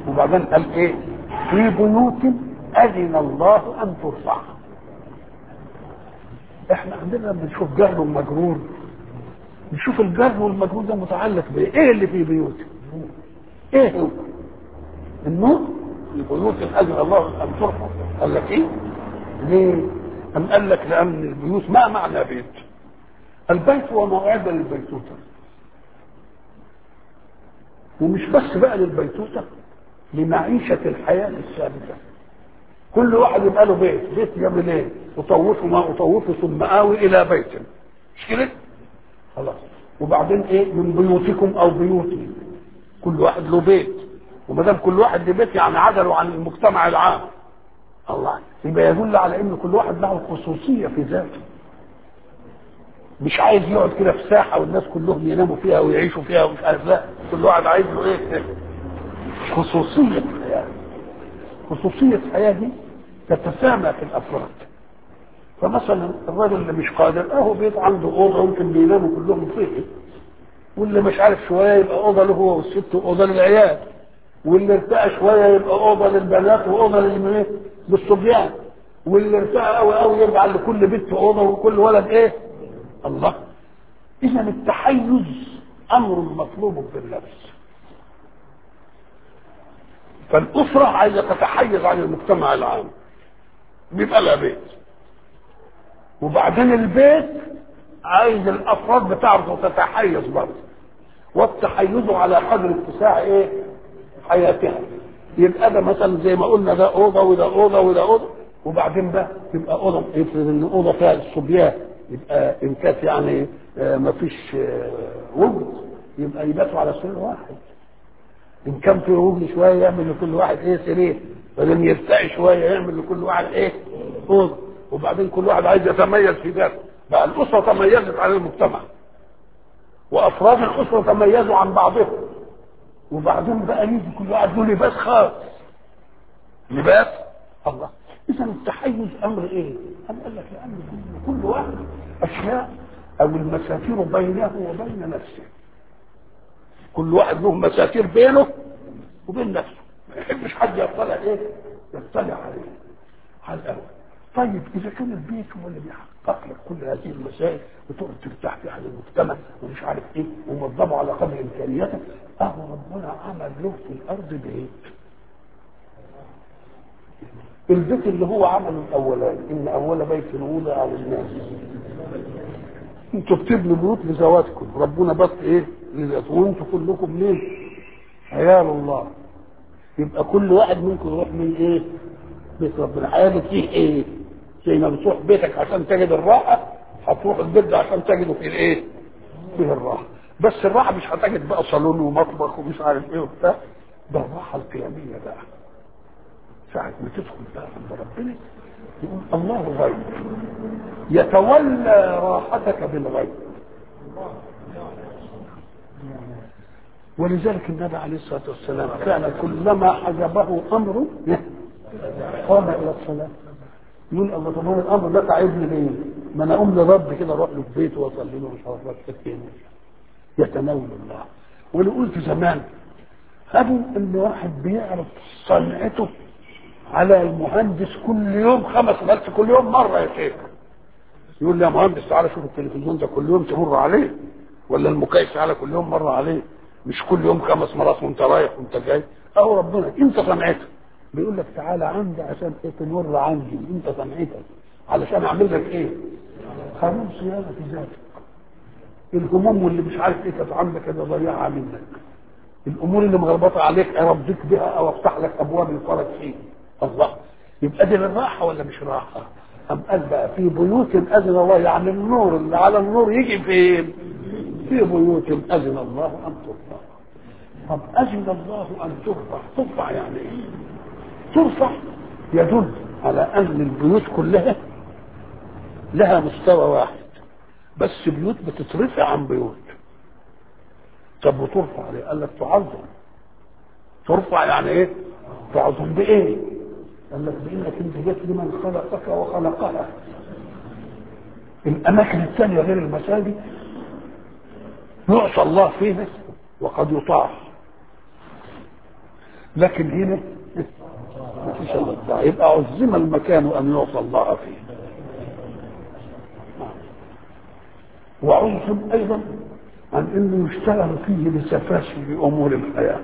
وبعدين قال ايه في بيوت اذن الله ان ترفع احنا عندنا لما نشوف جهل ومجرور نشوف الجهل والمجرور ده متعلق بايه ايه اللي في بيوت ايه هو النور البيوت اذن الله ان ترفع قال لك ايه ليه أم قال لك لأن البيوت ما معنى بيت البيت هو موعد للبيتوتة ومش بس بقى للبيتوتة لمعيشة الحياة الثابتة كل واحد يبقى له بيت بيت يعمل ايه اطوفه ما اطوفه ثم اوي الى بيت مش كده خلاص وبعدين ايه من بيوتكم او بيوتي كل واحد له بيت وما دام كل واحد له بيت يعني عدلوا عن المجتمع العام الله يبقى يدل على ان كل واحد له خصوصيه في ذاته مش عايز يقعد كده في ساحه والناس كلهم يناموا فيها ويعيشوا فيها ومش عارف لا كل واحد عايز له ايه خصوصيه الحياه خصوصيه الحياه دي تتسامى في الافراد فمثلا الراجل اللي مش قادر اهو بيت عنده اوضه يمكن بيناموا كلهم فيه واللي مش عارف شويه يبقى اوضه له هو والست واوضه للعيال واللي ارتقى شويه يبقى اوضه للبنات واوضه للمنات للصبيان واللي ارتقى قوي قوي يرجع لكل بنت اوضه وكل ولد ايه؟ الله اذا التحيز امر مطلوب في النفس فالاسره عايزه تتحيز عن المجتمع العام بيبقى لها بيت وبعدين البيت عايز الافراد بتاعته تتحيز برضه والتحيز على قدر اتساع ايه؟ حياتها يبقى ده مثلا زي ما قلنا ده اوضه وده اوضه وده اوضه وبعدين بقى تبقى اوضه افرض ان اوضه فيها الصبيان يبقى ان كانت يعني ما فيش وجد يبقى يباتوا على سرير واحد ان كان في وجد شويه يعمل لكل واحد ايه سرير بعدين يرتقي شويه يعمل لكل واحد ايه اوضه وبعدين كل واحد عايز يتميز في ذاته بقى الاسره تميزت عن المجتمع وافراد الاسره تميزوا عن بعضهم وبعدين بقى يجي كل واحد له لباس خاص لباس الله اذا التحيز امر ايه؟ أم قال لك لان كل واحد اشياء او المسافير بينه وبين نفسه كل واحد له مسافير بينه وبين نفسه ما يحبش حد يطلع ايه؟ يطلع عليه على الاول طيب اذا كان البيت هو اللي بيحقق لك كل هذه المسائل وتقعد ترتاح في اهل المجتمع ومش عارف ايه وموظفه على قدر امكانياتك اهو ربنا عمل له في الارض بيت البيت اللي هو عمله الاولاني ان اول بيت وضع على الناس انتوا بتبنوا بيوت لذواتكم ربنا بس ايه لذاته وانتوا كلكم مين عيال الله يبقى كل واحد منكم يروح من ايه بيت ربنا هيجد فيه ايه زي ما بتروح بيتك عشان تجد الراحه هتروح البيت ده عشان تجده فيه الايه فيه الراحه بس الراحه مش هتجد بقى صالون ومطبخ ومش عارف ايه وبتاع ده الراحه القياميه بقى ساعة ما تدخل بقى عند ربنا يقول الله غيب يتولى راحتك بالغيب ولذلك النبي عليه الصلاة والسلام كان كلما حجبه أمر قام إلى الصلاة يقول الله طب هو الأمر ده تعبني ليه؟ ما أنا أقوم لرب كده أروح له في بيته وأصلي له مش عارف يتناول الله وانا قلت زمان ابو ان واحد بيعرف صنعته على المهندس كل يوم خمس بس كل يوم مره يا شيخ يقول لي يا مهندس تعالى شوف التلفزيون ده كل يوم تمر عليه ولا المكيف تعالى كل يوم مره عليه مش كل يوم خمس مرات وانت رايح وانت جاي اهو ربنا انت صنعته بيقول لك تعالى عندي عشان ايه تمر عندي انت صنعتك علشان اعمل لك ايه؟ قانون صيانه في ذاتك الهموم واللي مش عارف ايه كانت عندك انا ضيعها منك الامور اللي مغلبطه عليك ارضيك بها او افتح لك ابواب الفرج فيه الله يبقى دي الراحه ولا مش راحه؟ أم قال بقى في بيوت أذن الله يعني النور اللي على النور يجي فين؟ في بيوت أذن الله أن ترفع. طب أذن الله أن ترفع، ترفع يعني إيه؟ ترفع يدل على أن البيوت كلها لها مستوى واحد. بس بيوت بتترفع عن بيوت. طب وترفع ليه؟ قال لك تعظم. ترفع يعني إيه؟ تعظم بإيه؟ قال لك بانك انت جيت لمن خلقك وخلقها الاماكن الثانيه غير المساجد يعصى الله فيها وقد يطاع لكن هنا ما فيش الا الدعاء يبقى عزم المكان ان يعصى الله فيه وعزم ايضا عن انه يشتغل فيه لسفاسف امور الحياه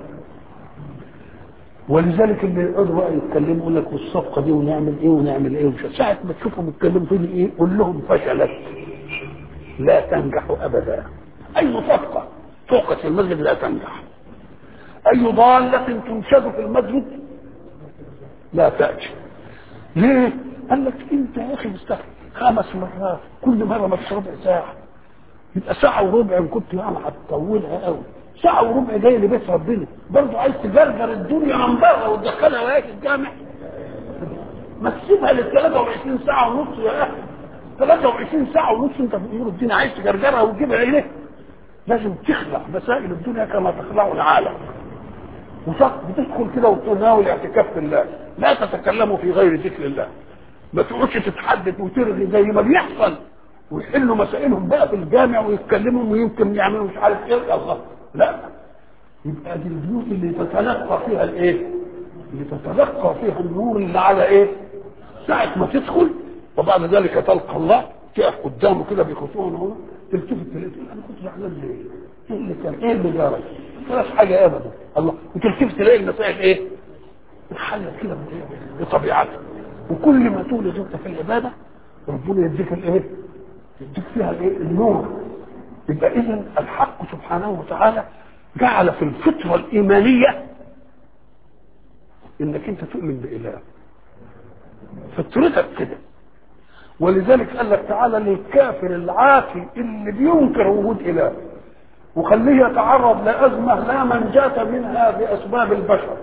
ولذلك اللي يقعدوا بقى يتكلموا يقول لك والصفقه دي ونعمل ايه ونعمل ايه ومش ساعه ما تشوفهم يتكلموا فيه ايه قول لهم فشلت لا تنجح ابدا اي صفقه توقف في المسجد لا تنجح اي ضاله تنشد في المسجد لا تاتي ليه؟ قال لك انت يا اخي مستحيل خمس مرات كل مره ما ربع ساعه يبقى ساعه وربع ان كنت يعني هتطولها قوي ساعه وربع جاي لبيت ربنا برضه عايز تجرجر الدنيا من بره وتدخلها وهي في الجامع ما تسيبها لل 23 ساعه ونص يا اخي 23 ساعه ونص انت في امور الدنيا عايز تجرجرها وتجيبها اليه لازم تخلع مسائل الدنيا كما تخلع العالم وتدخل كده وتناول اعتكاف في الله لا تتكلموا في غير ذكر الله ما تقعدش تتحدث وترغي زي ما بيحصل ويحلوا مسائلهم بقى في الجامع ويتكلموا ويمكن يعملوا مش عارف ايه الله لا يبقى دي البيوت اللي تتلقى فيها الايه؟ اللي تتلقى فيها النور اللي على ايه؟ ساعة ما تدخل وبعد ذلك تلقى الله تقف قدامه كده بخشوع هنا تلتفت تلاقي تقول انا كنت زعلان ليه؟ ايه اللي كان؟ ايه اللي جرى؟ ما حاجه ابدا الله وتلتفت تلاقي المسائل ايه؟ انحلت كده بطبيعتها وكل ما تولد انت في العباده ربنا يديك الايه؟ يديك فيها الايه؟ النور يبقى اذا الحق سبحانه وتعالى جعل في الفطره الايمانيه انك انت تؤمن باله فطرتك كده ولذلك قال لك تعالى للكافر العاصي اللي بينكر وجود اله وخليه يتعرض لازمه لا منجاة منها باسباب البشر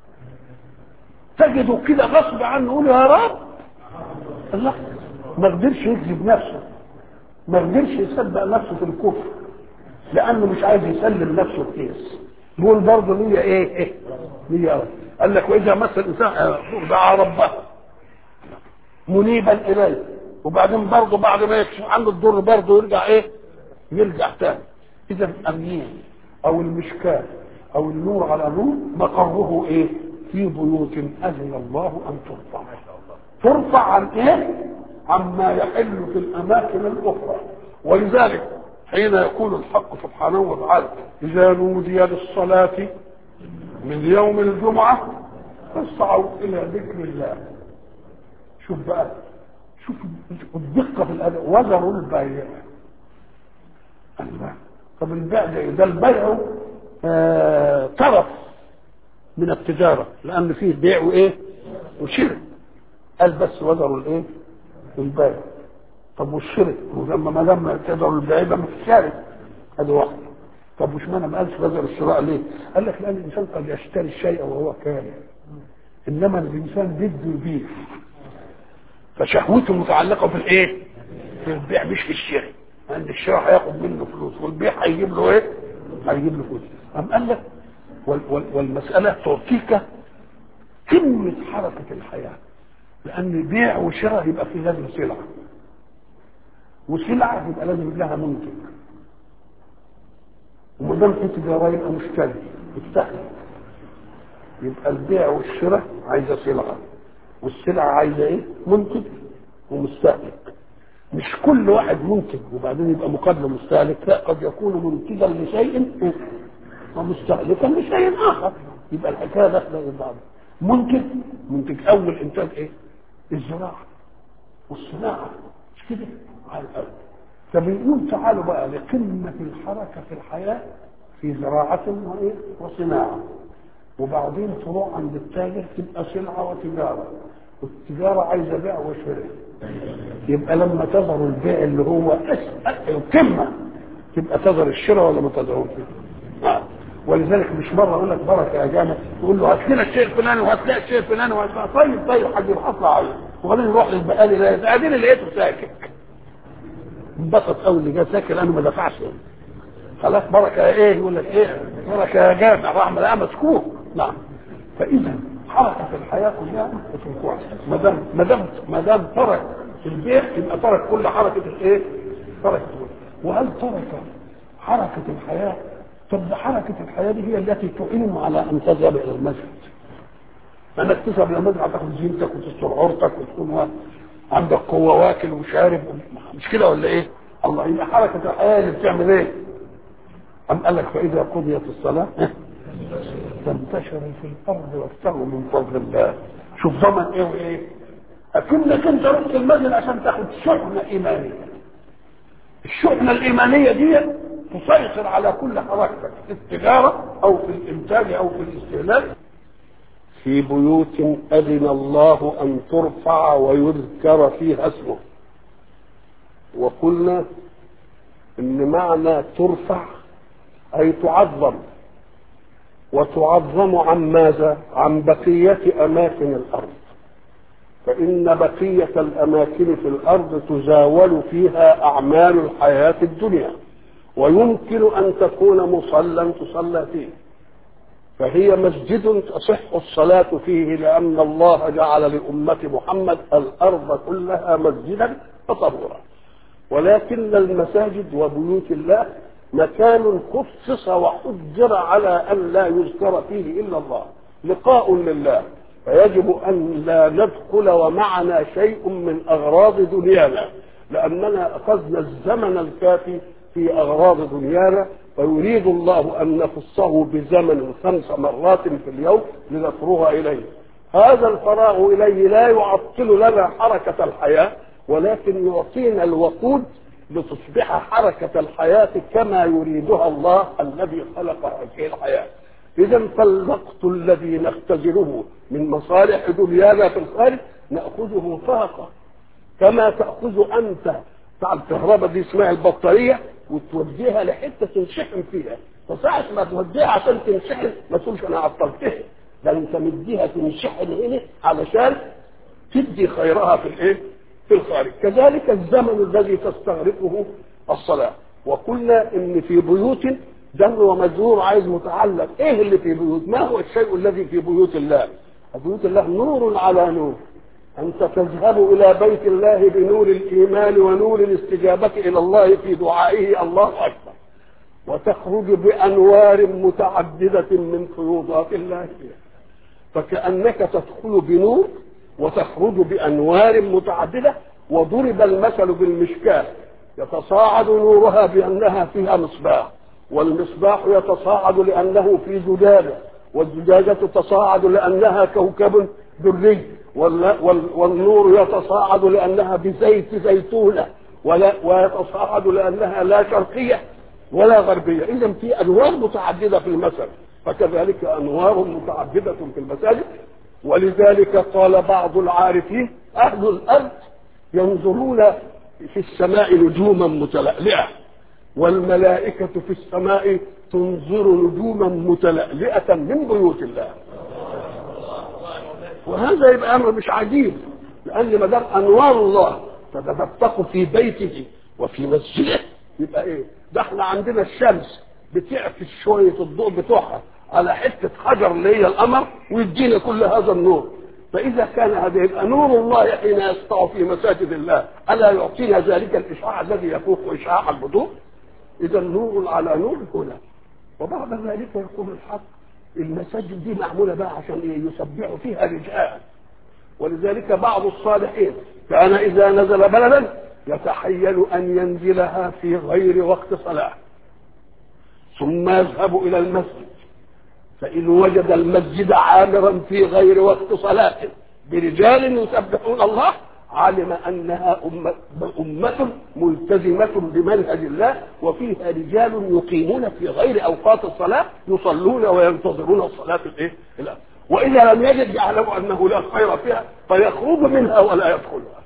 تجده كده غصب عنه يقول يا رب الله ما قدرش يكذب نفسه ما قدرش يصدق نفسه في الكفر لانه مش عايز يسلم نفسه الكيس يقول برضه ليا ايه ايه ليا رب قال لك واذا مس الانسان دعا ربه منيبا اليه وبعدين برضه بعد ما يكشف عنه الضر برضه يرجع ايه يرجع تاني اذا امين او المشكاه او النور على نور مقره ايه في بيوت اذن الله ان ترفع ترفع عن ايه عما يحل في الاماكن الاخرى ولذلك حين يقول الحق سبحانه وتعالى اذا نودي للصلاه من يوم الجمعه فاسعوا الى ذكر الله شوف بقى شوف الدقه في الاداء وزروا البيع الله طب البيع ده ده البيع آه طرف من التجاره لان فيه بيع وايه وشراء قال بس وزروا الايه البيع طب والشرك ولما ما دام تقدروا البيع يبقى ما فيش شارك ادي واحده طب وش معنى ما قالش وزر الشراء ليه؟ قال لك لان الانسان قد يشتري الشيء وهو كاره انما الانسان بده يبيع فشهوته متعلقه في الايه؟ في البيع مش في الشراء لان الشراء هياخد منه فلوس والبيع هيجيب له ايه؟ هيجيب له فلوس قام قال لك وال وال والمساله تعطيك قمه حركه الحياه لان بيع وشراء يبقى في لازم سلعه وسلعه يبقى لازم لها منتج وما دام في تجاره يبقى مشتري مستهلك يبقى البيع والشراء عايزه سلعه والسلعه عايزه ايه؟ منتج ومستهلك مش كل واحد منتج وبعدين يبقى مقابله مستهلك لا قد يكون منتجا لشيء ومستهلكا لشيء اخر يبقى الحكايه داخله في بعض منتج منتج اول انتاج ايه؟ الزراعه والصناعه مش كده؟ على الارض فبنقول تعالوا بقى لقمه الحركه في الحياه في زراعه وايه؟ وصناعه وبعدين تروح عند التاجر تبقى سلعه وتجاره والتجاره عايزه بيع وشراء يبقى لما تظهر البيع اللي هو القمه تبقى تظهر الشراء ولا ما تظهرش آه. ولذلك مش مره اقول لك بركه يا جامع تقول له هات لنا الشيء الفلاني وهات لنا الشيء الفلاني وهات لنا طيب طيب حاج هطلع عليه وبعدين نروح للبقالي لا اديني لقيته ساكت انبسط قوي اللي جه ساكت لانه ما دفعش خلاص بركه يا ايه يقول لك ايه بركه يا جامع رحمه الله مسكوك نعم فاذا حركه الحياه كلها بتنكوع ما دام ما دام ما دام ترك البيع يبقى ترك كل حركه الايه؟ ترك وهل ترك حركه الحياه طب حركه الحياه دي هي التي تعين على ان تذهب الى المسجد انك تذهب الى المسجد تاخد زينتك وتستر عورتك وتكون عندك قوه واكل وشارب مش كده ولا ايه؟ الله يبقى حركه الحياه اللي بتعمل ايه؟ أم قال لك فإذا قضيت الصلاة فانتشروا في الأرض وابتغوا من فضل الله شوف ضمن إيه وإيه أكنك أنت رحت المسجد عشان تاخد شحنة إيمانية الشحنة الإيمانية دي تسيطر على كل حركتك في التجارة أو في الإنتاج أو في الاستهلاك في بيوت أذن الله أن ترفع ويذكر فيها اسمه وقلنا إن معنى ترفع أي تعظم وتعظم عن ماذا؟ عن بقية أماكن الأرض فإن بقية الأماكن في الأرض تزاول فيها أعمال الحياة الدنيا ويمكن أن تكون مصلى تصلى فيه فهي مسجد تصح الصلاة فيه لأن الله جعل لأمة محمد الأرض كلها مسجدا وطهورا ولكن المساجد وبيوت الله مكان خصص وحجر على ان لا يذكر فيه الا الله لقاء لله فيجب ان لا ندخل ومعنا شيء من اغراض دنيانا لاننا اخذنا الزمن الكافي في اغراض دنيانا فيريد الله ان نخصه بزمن خمس مرات في اليوم لنفرغ اليه هذا الفراغ اليه لا يعطل لنا حركه الحياه ولكن يعطينا الوقود لتصبح حركة الحياة كما يريدها الله الذي خلق هذه الحياة إذا فالوقت الذي نختزله من مصالح دنيانا في الخارج نأخذه طاقة كما تأخذ أنت بتاع الكهرباء دي اسمها البطارية وتوديها لحتة تنشحن فيها فساعة ما توديها عشان تنشحن ما تقولش أنا عطلتها ده أنت مديها تنشحن هنا علشان تدي خيرها في الإيه؟ في الخارج كذلك الزمن الذي تستغرقه الصلاة وقلنا ان في بيوت جر ومجرور عايز متعلق ايه اللي في بيوت ما هو الشيء الذي في بيوت الله بيوت الله نور على نور انت تذهب الى بيت الله بنور الايمان ونور الاستجابة الى الله في دعائه الله اكبر وتخرج بانوار متعددة من فيوضات الله فيها فكأنك تدخل بنور وتخرج بانوار متعدده وضرب المثل بالمشكاه يتصاعد نورها بانها فيها مصباح والمصباح يتصاعد لانه في زجاجه والزجاجه تتصاعد لانها كوكب دري والنور يتصاعد لانها بزيت زيتونه ولا ويتصاعد لانها لا شرقيه ولا غربيه اذا في انوار متعدده في المثل فكذلك انوار متعدده في المساجد ولذلك قال بعض العارفين أهل الأرض ينظرون في السماء نجوما متلألئة والملائكة في السماء تنظر نجوما متلألئة من بيوت الله وهذا يبقى أمر مش عجيب لأن ما دام أنوار الله تتدفق في بيته وفي مسجده يبقى إيه؟ ده احنا عندنا الشمس بتعكس شوية الضوء بتوعها على حتة حجر اللي هي القمر ويدينا كل هذا النور فإذا كان هذا يبقى نور الله حين يسطع في مساجد الله ألا يعطينا ذلك الإشعاع الذي يفوق إشعاع البدور إذا نور على نور هنا وبعد ذلك يقول الحق المساجد دي معمولة بقى عشان إيه يسبحوا فيها رجال ولذلك بعض الصالحين كان إذا نزل بلدا يتحيل أن ينزلها في غير وقت صلاة ثم يذهب إلى المسجد فإن وجد المسجد عامرا في غير وقت صلاة برجال يسبحون الله علم أنها أمة, أمة ملتزمة بمنهج الله وفيها رجال يقيمون في غير أوقات الصلاة يصلون وينتظرون الصلاة الإيه؟ وإذا لم يجد يعلم أنه لا خير فيها فيخرج منها ولا يدخلها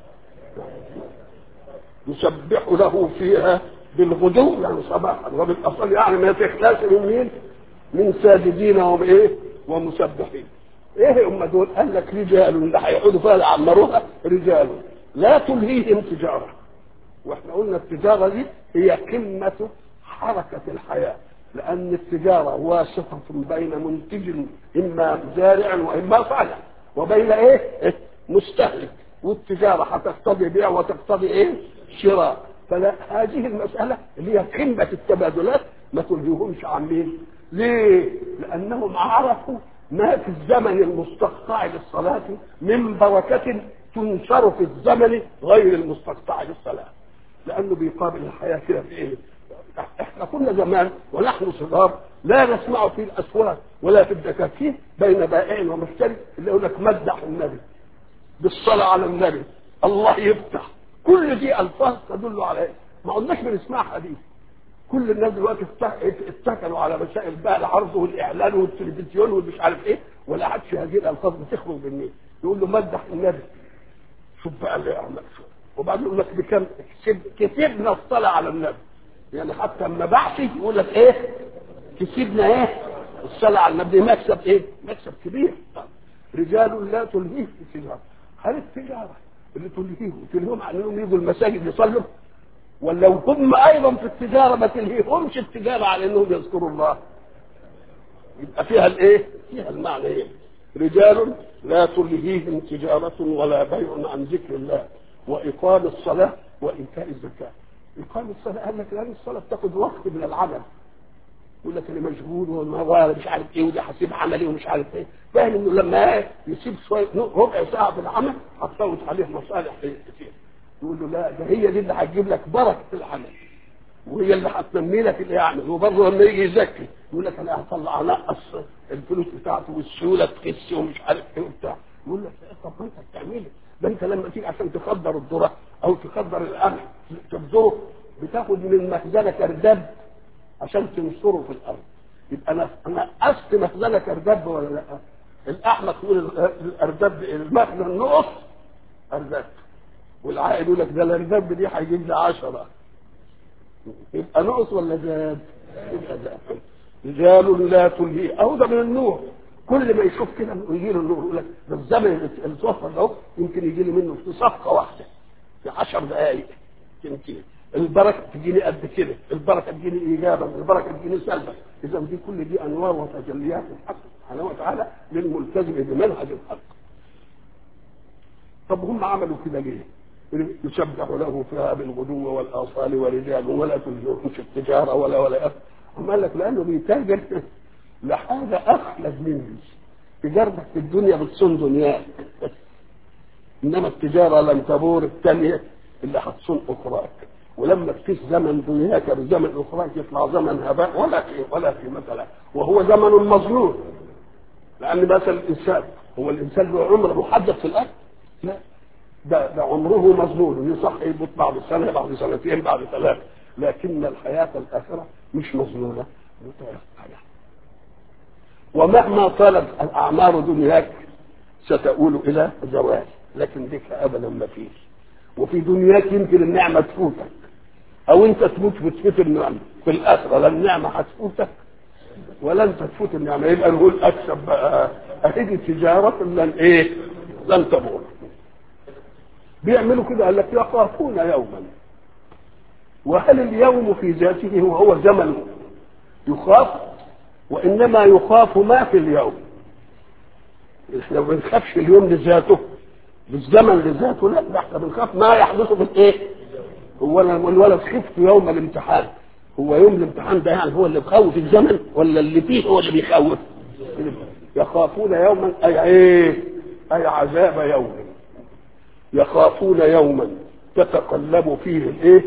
يسبح له فيها بالغدو يعني صباحا وبالأصل يعني ما تخلاش من مين؟ من ساجدين وايه ومسبحين ايه هم دول قال لك رجال اللي هيقعدوا فيها يعمروها رجال لا تلهيهم تجاره واحنا قلنا التجاره دي هي قمه حركه الحياه لان التجاره واسطه بين منتج اما زارع واما صانع وبين ايه مستهلك والتجاره هتقتضي بيع وتقتضي ايه شراء فلا هذه المساله اللي هي قمه التبادلات ما تلهيهمش عن مين ليه؟ لأنهم عرفوا ما في الزمن المستقطع للصلاة من بركة تنشر في الزمن غير المستقطع للصلاة لأنه بيقابل الحياة كده في إيه؟ احنا كنا زمان ونحن صغار لا نسمع في الاسواق ولا في الدكاكين بين بائع ومشتري اللي يقول لك مدح النبي بالصلاه على النبي الله يفتح كل دي الفاظ تدل على ايه؟ ما قلناش بنسمعها دي كل الناس دلوقتي اتكلوا على مسائل بقى العرض والاعلان والتلفزيون والمش عارف ايه ولا عادش هذه الالفاظ بتخرج منين يقول له مدح النبي شوف بقى اللي اعمل شوف وبعدين يقول لك بكم كسبنا الصلاه على النبي يعني حتى لما بعثي يقول لك ايه كسبنا ايه الصلاة على النبي مكسب ايه مكسب كبير رجال لا تلهيه التجارة هل التجارة اللي تلهيهم تلهيهم عن انهم يجوا المساجد يصلوا ولا هم ايضا في التجارة ما تلهيهمش التجارة على انهم يذكروا الله يبقى فيها الايه فيها المعنى ايه رجال لا تلهيهم تجارة ولا بيع عن ذكر الله وإقام الصلاة وإيتاء الزكاة إقام الصلاة قال لك لأن الصلاة بتاخد وقت من العمل يقول لك انا مشغول ولا مش عارف ايه وده حسيب عملي ومش عارف ايه فاهم انه لما يسيب شويه ربع ساعه في العمل هتفوت عليه مصالح كتير يقول له لا ده هي دي اللي هتجيب لك بركه في العمل وهي اللي هتنمي لك اللي يعمل وبرضه لما يجي يزكي يقول لك انا هطلع انقص الفلوس بتاعته والسيوله تخس ومش عارف ايه وبتاع يقول لك طب ما انت بتعملها ده انت لما تيجي عشان تخدر الذره او تخدر القمح تبذره بتاخد من مخزنه كرداب عشان تنشره في الارض يبقى انا انا قصت مخزنه كرداب ولا لا؟ الاحمق يقول الارداب المخزن نقص ارداب والعائد يقول لك ده الارداب دي هيجيب لي 10 يبقى نقص ولا زاد؟ يبقى زاد رجال لا تلهي اهو ده من النور كل ما يشوف كده يجي له النور يقول لك ده الزمن اللي توفر ده يمكن يجي لي منه في صفقه واحده في 10 دقائق يمكن البركه تجيني قد كده البركه تجيني ايجابا البركه تجيني سلبا اذا دي كل دي انوار وتجليات الحق سبحانه وتعالى للملتزم بمنهج الحق طب هم عملوا كده ليه؟ يسبح له فيها بالغدو والاصال ورجال ولا تلهيهم في التجاره ولا ولا أف. هم قال لك لانه بيتاجر لحاجه اخلد مني تجارتك في الدنيا بتصون دنياك انما التجاره لم تبور الثانيه اللي هتصون اخراك ولما تفيش زمن دنياك بزمن اخراك يطلع زمن هباء ولا في ولا في مثلا وهو زمن مظلوم لان مثلا الانسان هو الانسان له عمر محدد في الارض لا ده, ده عمره مظلوم يصح يموت بعد سنه بعد سنتين بعد ثلاث لكن الحياه الاخره مش مظلومه متوقعه ومهما طالت الاعمار دنياك ستؤول الى زوال لكن بك ابدا ما فيش وفي دنياك يمكن النعمه تفوتك او انت تموت وتفوت النعمه في الاخره لا النعمه هتفوتك ولا انت تفوت النعمه يبقى نقول اكسب بقى اهدي تجاره لن ايه لن تبور بيعملوا كده قال لك يخافون يوما وهل اليوم في ذاته هو هو زمن يخاف وانما يخاف ما في اليوم احنا ما بنخافش اليوم لذاته بالزمن لذاته لا ده احنا بنخاف ما يحدث في الايه هو انا الولد خفت يوم الامتحان هو يوم الامتحان ده يعني هو اللي بخوف الزمن ولا اللي فيه هو اللي بيخوف يخافون يوما اي ايه اي عذاب يوم يخافون يوما تتقلب فيه الايه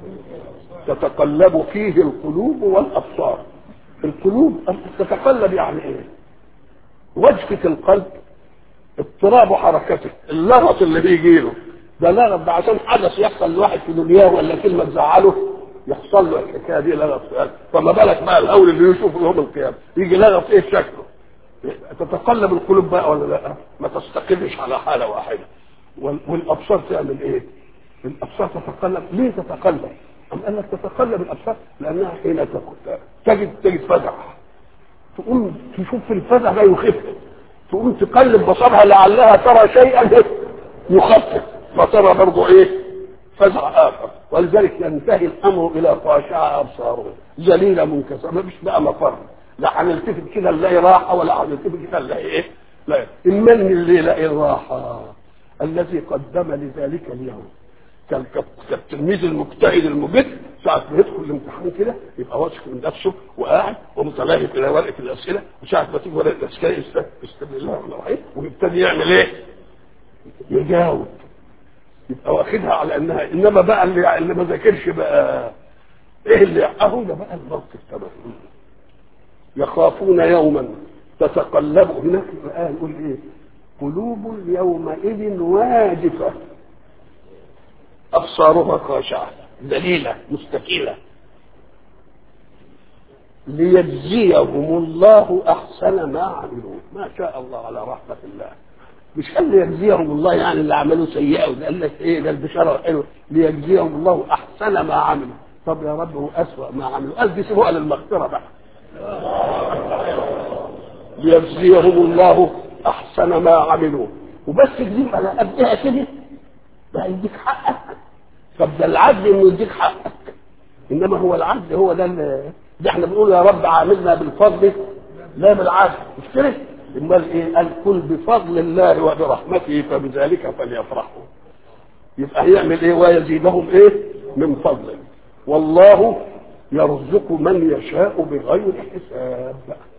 تتقلب فيه القلوب والابصار القلوب تتقلب يعني ايه وجفة القلب اضطراب حركته اللغط اللي بيجي له ده لغط ده عشان حدث يحصل لواحد في دنياه ولا كلمه تزعله يحصل له الحكايه دي لغط في قلبه فما بالك بقى الاول اللي يشوفه يوم القيامه يجي لغط ايه شكله تتقلب القلوب بقى ولا لا ما تستقرش على حاله واحده والابصار تعمل ايه الابصار تتقلب ليه تتقلب أم قال لك تتقلب الابصار لانها حين تجد تجد فزع تقوم تشوف الفزع ده يخف تقوم تقلب بصرها لعلها ترى شيئا يخفف فترى برضه ايه فزع اخر ولذلك ينتهي الامر الى خاشعه ابصارهم ذليله منكسره ما فيش بقى مفر لا هنلتفت كده نلاقي راحه ولا هنلتفت كده نلاقي ايه لا من اللي يلاقي الراحه الذي قدم لذلك اليوم كان كالتلميذ المجتهد المجد ساعة ما يدخل الامتحان كده يبقى واثق من نفسه وقاعد ومتلهف الى ورقه الاسئله وساعة ما تيجي ورقه الاسئله يستبدل الله الرحيم ويبتدي يعمل ايه؟ يجاوب يبقى واخدها على انها انما بقى اللي اللي ما ذاكرش بقى ايه اللي اهو ده بقى الموقف تمام يخافون يوما تتقلب هناك الآية يقول ايه قلوب يومئذ واجفة أبصارها خاشعة ذليلة مستكيلة ليجزيهم الله أحسن ما عملوا ما شاء الله على رحمة الله مش قال ليجزيهم الله يعني اللي عملوا سيئة وده قال لك ايه ده البشارة حلوة ليجزيهم الله أحسن ما عملوا طب يا رب هو أسوأ ما عملوا قال دي سيبوها للمغفرة بقى ليجزيهم الله احسن ما عملوا وبس تجزيهم على قدها كده ده هيديك حقك طب ده العدل انه يديك حقك انما هو العدل هو ده اللي ده احنا بنقول يا رب عاملنا بالفضل لا بالعدل مش كده امال ايه قال كل بفضل الله وبرحمته فبذلك فليفرحوا يبقى هيعمل ايه ويزيدهم ايه من فضله والله يرزق من يشاء بغير حساب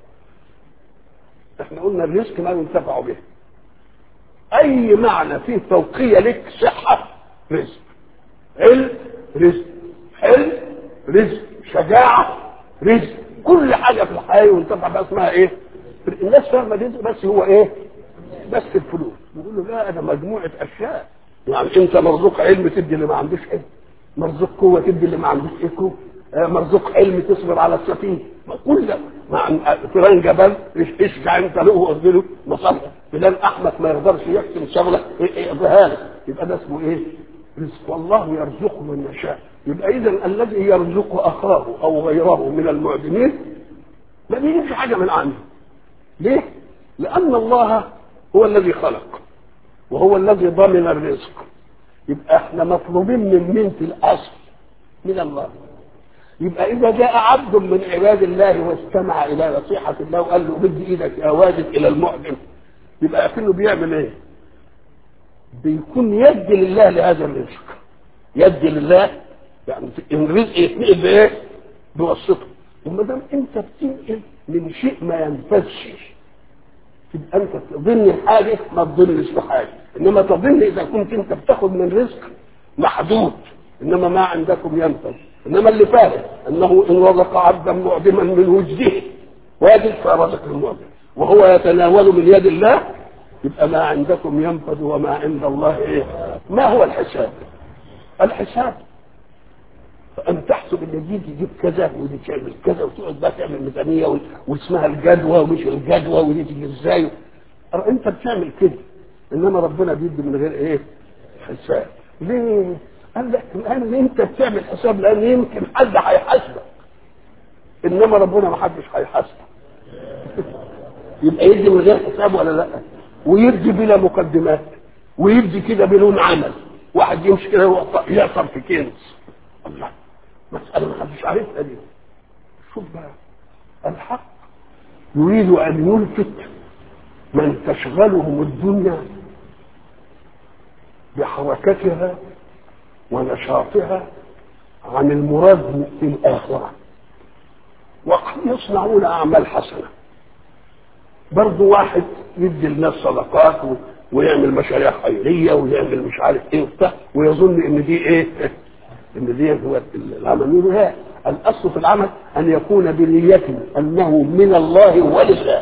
احنا قلنا الرزق ما ينتفع به اي معنى فيه فوقيه لك صحه رزق علم رزق حلم رزق شجاعه رزق كل حاجه في الحياه ينتفع بها اسمها ايه الناس فاهمه الرزق بس هو ايه بس الفلوس يقول له لا ده مجموعه اشياء يعني انت مرزوق علم تدي اللي ما عندوش علم مرزوق قوه تدي اللي ما عندوش ايه قوه مرزوق علم تصبر على السفينه كل ده مع فلان جبل اشجع انت له واخذله مصلحه فلان احمق ما يقدرش يكتم شغله اقضيها لك يبقى ده اسمه ايه؟ رزق والله يرزق من يشاء يبقى اذا الذي يرزق اخاه او غيره من المعدمين ما بيجيبش حاجه من عنده ليه؟ لان الله هو الذي خلق وهو الذي ضمن الرزق يبقى احنا مطلوبين من مين في الاصل من الله يبقى اذا جاء عبد من عباد الله واستمع الى نصيحه الله وقال له بدي ايدك يا واجد الى المعدم يبقى اكنه بيعمل ايه؟ بيكون يد لله لهذا الرزق يد لله يعني ان الرزق يتنقل بايه؟ بواسطه وما دام انت بتنقل من شيء ما ينفذش تبقى انت تظن حاجه ما تظنش بحاجه انما تظن اذا كنت انت بتاخد من رزق محدود انما ما عندكم ينفذ انما اللي فاهم انه ان رزق عبدا معدما من وجده واجد فرزق المعدم وهو يتناول من يد الله يبقى ما عندكم ينفذ وما عند الله ايه ما هو الحساب الحساب فان تحسب ان دي تجيب كذا ودي تعمل كذا وتقعد بقى تعمل ميزانيه واسمها الجدوى ومش الجدوى ودي تيجي ازاي انت بتعمل كده انما ربنا بيدي من غير ايه حساب ليه قال لك الان انت بتعمل حساب لان يمكن حد هيحاسبك انما ربنا ما حدش هيحاسبك يبقى يدي من غير حساب ولا لا ويدي بلا مقدمات ويدي كده بدون عمل واحد يمشي كده يعصر في كنز الله مسألة ما حدش عارفها دي شوف بقى الحق يريد أن يلفت من تشغلهم الدنيا بحركتها ونشاطها عن المراد في الآخرة وقد يصنعون أعمال حسنة برضه واحد يدي الناس صدقات و... ويعمل مشاريع خيرية ويعمل مش عارف ايه وبتاع ويظن ان دي ايه ان دي هو العمل يقول لا الاصل في العمل ان يكون بنية انه من الله ولله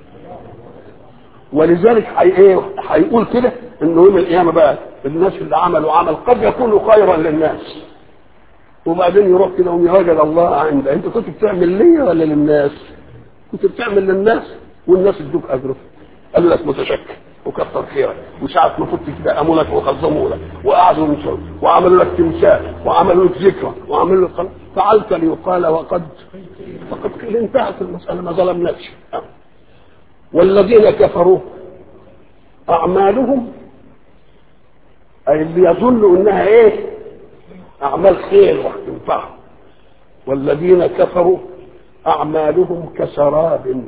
ولذلك حي ايه هيقول كده انه يوم القيامه بقى الناس اللي عملوا عمل قد يكون خيرا للناس وبعدين يروح كده ويوجد الله عنده انت كنت بتعمل ليا ولا للناس؟ كنت بتعمل للناس والناس ادوك اجره قالوا لك متشكر وكثر خيرك وساعة ما كنت كده قاموا لك وخزموا لك وقعدوا ينصروا وعملوا لك تمثال وعملوا لك ذكرى وعملوا لك فعلت ليقال وقد فقد قيل انتهت المسألة ما ظلمناكش والذين كفروا أعمالهم أي اللي يظنوا إنها إيه؟ أعمال خير وهتنفعهم والذين كفروا أعمالهم كسراب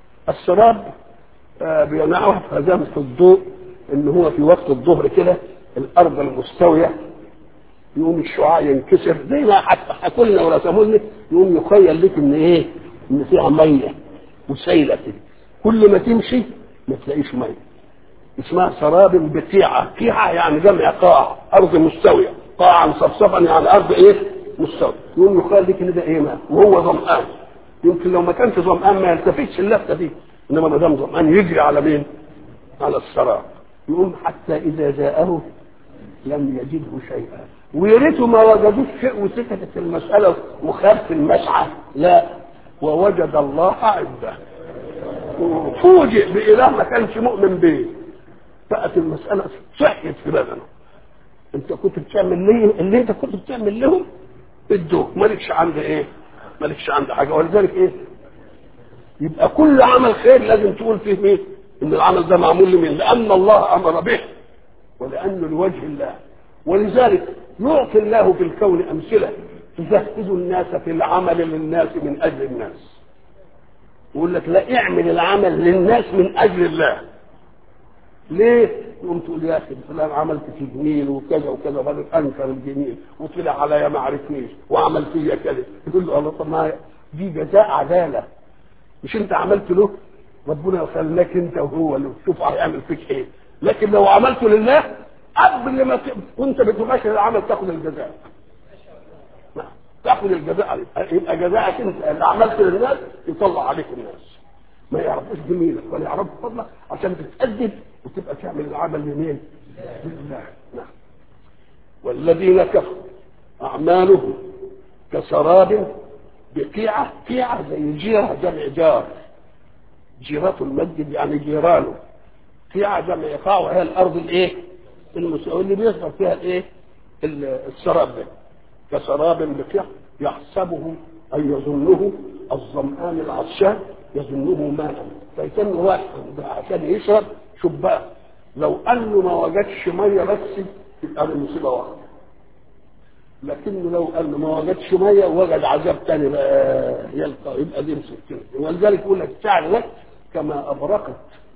السراب آه بينعه هزام في الضوء ان هو في وقت الظهر كده الارض المستويه يقوم الشعاع ينكسر زي ما حكوا لنا ورسموا لنا يقوم يخيل لك ان ايه؟ ان فيها ميه وسيله كده كل ما تمشي ما تلاقيش ميه اسمها سراب بقيعه قيعه يعني جمع قاع ارض مستويه قاعا مصفصفا يعني ارض ايه؟ مستويه يقوم يخيل لك ان ده ايه ماء وهو ظمآن يمكن لو ما كانش ظمآن ما يلتفتش اللفته دي انما ما دام ظمآن يجري على مين؟ على السراب يقوم حتى اذا جاءه لم يجده شيئا ويا ريته ما وجدوش شيء وسكتت المساله وخاب في المسعى لا ووجد الله عنده فوجئ بإله ما كانش مؤمن به بقت المسألة صحيت في بدنه انت كنت بتعمل ليه اللي انت كنت بتعمل لهم ادوك مالكش عند ايه مالكش عند حاجة ولذلك ايه يبقى كل عمل خير لازم تقول فيه مين ان العمل ده معمول لمين لان الله امر به ولانه لوجه الله ولذلك يعطي الله في الكون امثله تزهد الناس في العمل للناس من اجل الناس يقول لك لا اعمل العمل للناس من اجل الله ليه؟ يقوم تقول يا اخي فلان عملت في جميل وكذا وكذا وبعدين انكر الجميل وطلع عليا ما عرفنيش وعمل فيا كذا يقول له الله طب ما دي جزاء عداله مش انت عملت له ربنا خلاك انت وهو اللي شوف هيعمل فيك ايه لكن لو عملته لله قبل ما كنت بتباشر العمل تاخد الجزاء تاخد الجزاء عليك يبقى جزاءك انت اللي عملت للناس يطلع عليك الناس ما يعرفوش جميلك ولا يعرفوا فضلك عشان تتأدب وتبقى تعمل العمل لمين؟ لله نعم والذين كفروا أعمالهم كسراب بقيعة قيعة زي جيرة جمع جار جيرة المسجد يعني جيرانه قيعة جمع قاع وهي الأرض الإيه؟ المساوية اللي بيظهر فيها الإيه؟ السراب ده كسراب بقيع يحسبه أي يظنه الظمآن العطشان يظنه ماء فيتم واحد عشان يشرب شوف بقى لو انه ما وجدش ميه بس يبقى المصيبه واحده لكنه لو انه ما وجدش ميه وجد عذاب تاني بقى يلقى يبقى دي مسكينه ولذلك يقول لك الشعر ده كما ابرقت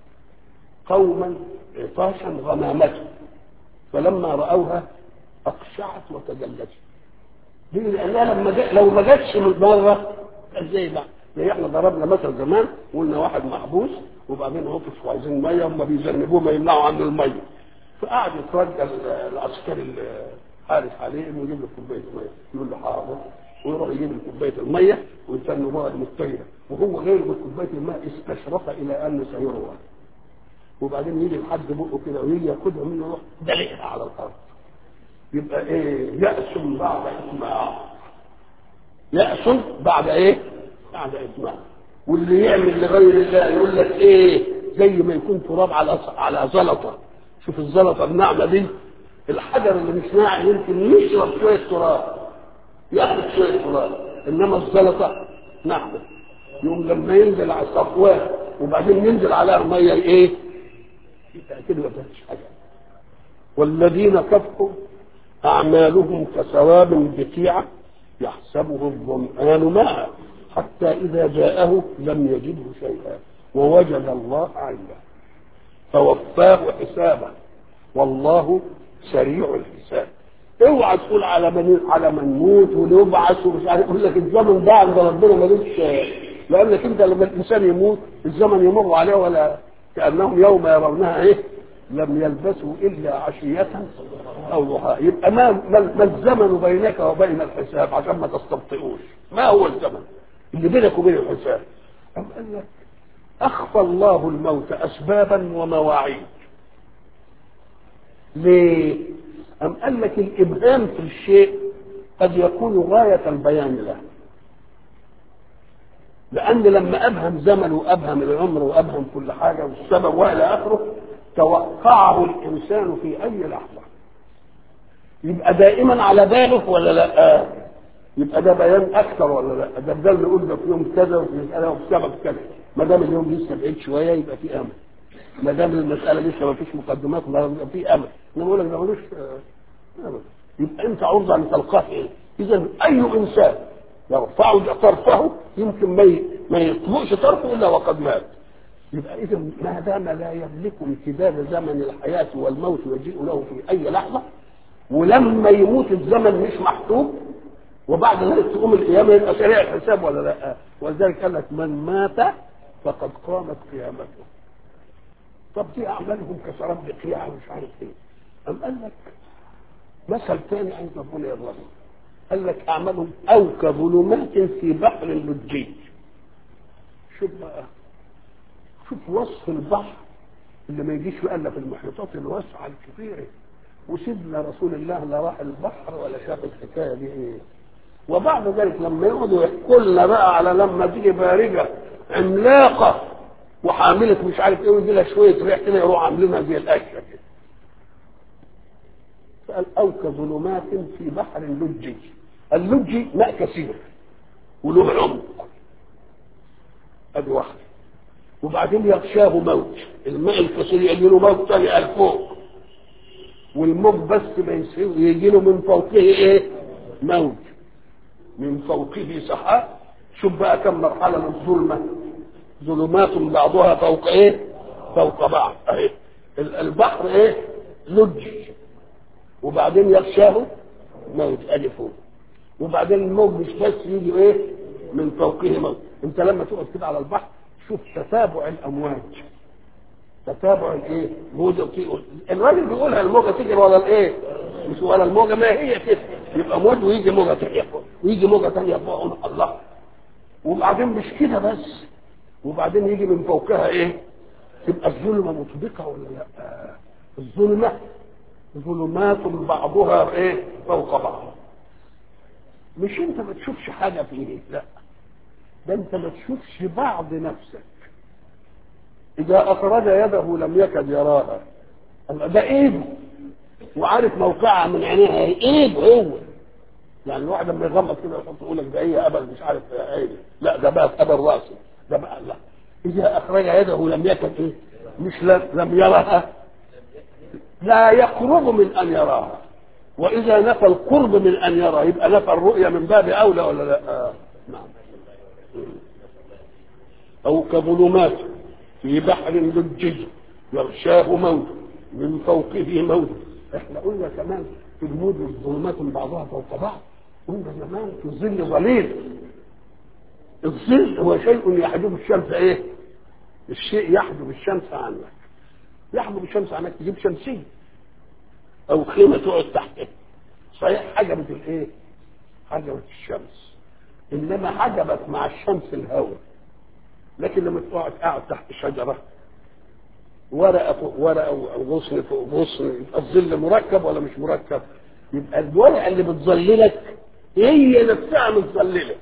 قوما عطاشا غمامته فلما راوها اقشعت وتجلت دي لانها لما جاء لو ما جاتش من بره ازاي بقى زي احنا ضربنا مثل زمان وقلنا واحد محبوس وبعدين عطش وعايزين ميه هم بيذنبوه ما يمنعوا عنه الميه فقعد يترجى العسكري الحارس عليه انه يجيب له كوبايه ميه يقول له حاضر ويروح يجيب له كوبايه الميه ويستنى بعد مضطربه وهو غير بكوبايه الماء استشرف الى ان سيروى وبعدين يجي لحد بقه كده ويجي ياخدها منه يروح دلقها على الارض يبقى ايه يأس بعد اسماع يأس بعد ايه بعد اسماع واللي يعمل لغير الله يقول لك ايه زي ما يكون تراب على على زلطه شوف الزلطه الناعمه دي الحجر اللي مش ناعم يمكن يشرب شويه تراب ياخد شويه تراب انما الزلطه ناعمه يوم لما ينزل على الصفوان وبعدين ينزل عليها الميه ايه كده ما فيهاش حاجه والذين كفروا أعمالهم كسراب بقيعة يحسبه الظمآن ماء حتى إذا جاءه لم يجده شيئا ووجد الله عنده فوفاه حسابه والله سريع الحساب اوعى تقول على من على من موت ونبعث ومش عارف يقول لك الزمن ده عند ربنا ملوش لانك انت لما الانسان يموت الزمن يمر عليه ولا كانهم يوم يرونها ايه لم يلبسوا الا عشيه او ضحاها يبقى ما ما الزمن بينك وبين الحساب عشان ما تستبطئوش ما هو الزمن اللي بينك وبين الحساب أم قال لك اخفى الله الموت اسبابا ومواعيد ليه أم قال لك الإبهام في الشيء قد يكون غاية البيان له لأن لما أبهم زمن وأبهم العمر وأبهم كل حاجة والسبب وإلى آخره توقعه الإنسان في أي لحظة يبقى دائما على باله ولا لا يبقى ده بيان أكثر ولا لا ده ده اللي يقول ده في يوم كذا وفي مسألة وفي سبب كذا ما دام اليوم لسه بعيد شوية يبقى في أمل ما دام المسألة لسه ما فيش مقدمات يبقى في أمل أنا بقول لك ده ملوش أمل يبقى أنت عرضة أن تلقاه إيه إذا أي إنسان يرفع طرفه يمكن ما ما يطلقش طرفه إلا وقد مات يبقى اذا ما دام لا يملك امتداد زمن الحياه والموت يجيء له في اي لحظه ولما يموت الزمن مش محسوب وبعد ذلك تقوم القيامه يبقى سريع الحساب ولا لا ولذلك قال لك من مات فقد قامت قيامته طب دي اعمالهم كسراب بقيعه مش عارف ايه أم قال لك مثل ثاني عايز ربنا يضربه قال لك اعمالهم او كظلمات في بحر لجي شوف بقى شوف وصف البحر اللي ما يجيش الا في المحيطات الواسعه الكبيره وسيدنا رسول الله لا راح البحر ولا شاف الحكايه دي ايه وبعد ذلك لما يقعدوا يحكوا لنا بقى على لما تيجي بارجه عملاقه وحامله مش عارف ايه ويجي لها شويه ريح كده يروحوا عاملينها زي القشه كده قال او كظلمات في بحر لجي اللجي ماء كثير وله عمق ادي واحده وبعدين يغشاه موج الماء الكثير يجي له موج تاني الفوق والموج بس ما يجي له من فوقه ايه موج من فوقه سحاب شوف بقى كم مرحله من الظلمه ظلمات بعضها فوق ايه فوق بعض اهي البحر ايه لج وبعدين يغشاه موج ادي فوق وبعدين الموج مش بس يجي ايه من فوقه موج انت لما تقعد كده على البحر شوف تتابع الامواج تتابع الايه موجه الراجل بيقولها الموجه تجري ولا الايه مش ولا الموجه ما هي كده يبقى موج ويجي موجه ثانيه فوق ويجي موجه ثانيه فوق الله وبعدين مش كده بس وبعدين يجي من فوقها ايه تبقى الظلمه مطبقه ولا لا الظلمه ظلمات بعضها ايه فوق بعض مش انت ما تشوفش حاجه فيه لا ده انت ما تشوفش بعض نفسك اذا اخرج يده لم يكد يراها ده ايده وعارف موقعها من عينيها ايده هو يعني الواحد لما يغمض كده يحط يقول لك ده هي قبل مش عارف ايه لا ده بقى قبل راسه ده بقى لا اذا اخرج يده لم يكد ايه مش لم يرها لا يقرب من ان يراها واذا نفى القرب من ان يرى يبقى نفى الرؤيه من باب اولى ولا لا آه. نعم او كظلمات في بحر لجي يغشاه موج من فوقه موج احنا قلنا كمان في الموج الظلمات بعضها فوق بعض قلنا زمان في الظل ظليل الظل هو شيء يحجب الشمس ايه الشيء يحجب الشمس عنك يحجب الشمس عنك تجيب شمسيه او خيمه تقعد تحتها صحيح حجبت الايه حجبت الشمس انما حجبت مع الشمس الهواء لكن لما تقعد قاعد تحت شجره ورقه فوق ورقه وغصن فوق غصن يبقى الظل مركب ولا مش مركب يبقى الورقه اللي بتظللك هي نفسها متظلله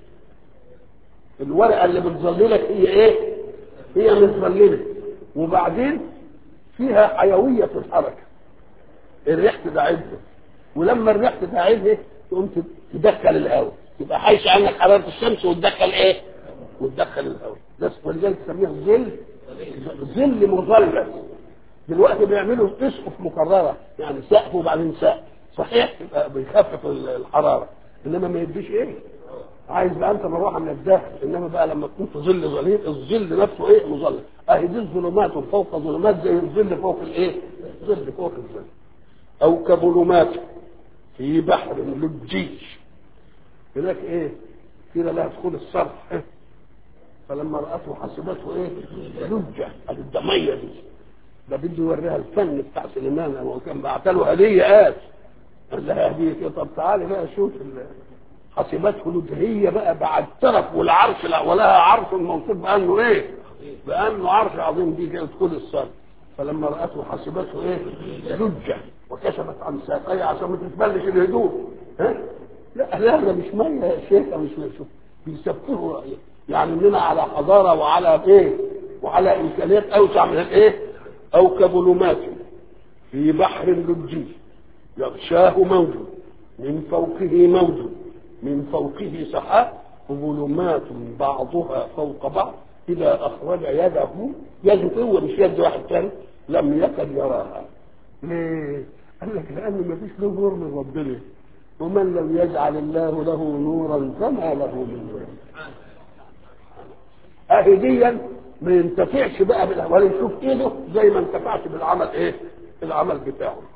الورقه اللي بتظللك هي ايه هي متظلله وبعدين فيها حيويه في الحركه الريح تدعبها ولما الريح تدعبها تقوم تدخل الهواء يبقى حيث عنك حراره الشمس وتدخل ايه وتدخل الهواء ده ولذلك تسميها ظل ظل مظلل دلوقتي بيعملوا اسقف مكرره يعني سقف وبعدين سقف صحيح يبقى بيخفف الحراره انما ما يديش ايه عايز بقى انت مروحه من الداخل انما بقى لما تكون في ظل ظليل الظل نفسه ايه مظلل اهي دي الظلمات فوق ظلمات زي الظل فوق الايه ظل فوق الظل او كظلمات في بحر لجي هناك ايه كده لا تدخل الصرح إيه؟ فلما رأته حسبته ايه لجة الدمية دي ده بده يوريها الفن بتاع سليمان هو كان بعت له هدية قال قال لها هدية طب تعالي بقى شوف حسبته لجة هي بقى بعد الترف والعرش لا ولها عرش موصوف بانه ايه بانه عرش عظيم دي كانت تدخل الصرح فلما رأته حسبته ايه لجة وكشفت عن ساقيها عشان ما تتبلش الهدوء ها لا لا ده مش ميه يا شيخ مش شوف بيسبحوا يعني اننا على حضاره وعلى ايه وعلى امكانيات اوسع من الايه او كظلمات في بحر لجي يغشاه موج من فوقه موج من فوقه سحاب ظلمات بعضها فوق بعض اذا اخرج يده يده هو مش يد واحد ثاني لم يكد يراها ليه؟ قال لك لأن ما فيش له نور من ربنا ومن لم يجعل الله له نورا فما له من نور أهديا ما ينتفعش بقى بال... ولا يشوف ايده زي ما انتفعش بالعمل ايه العمل بتاعه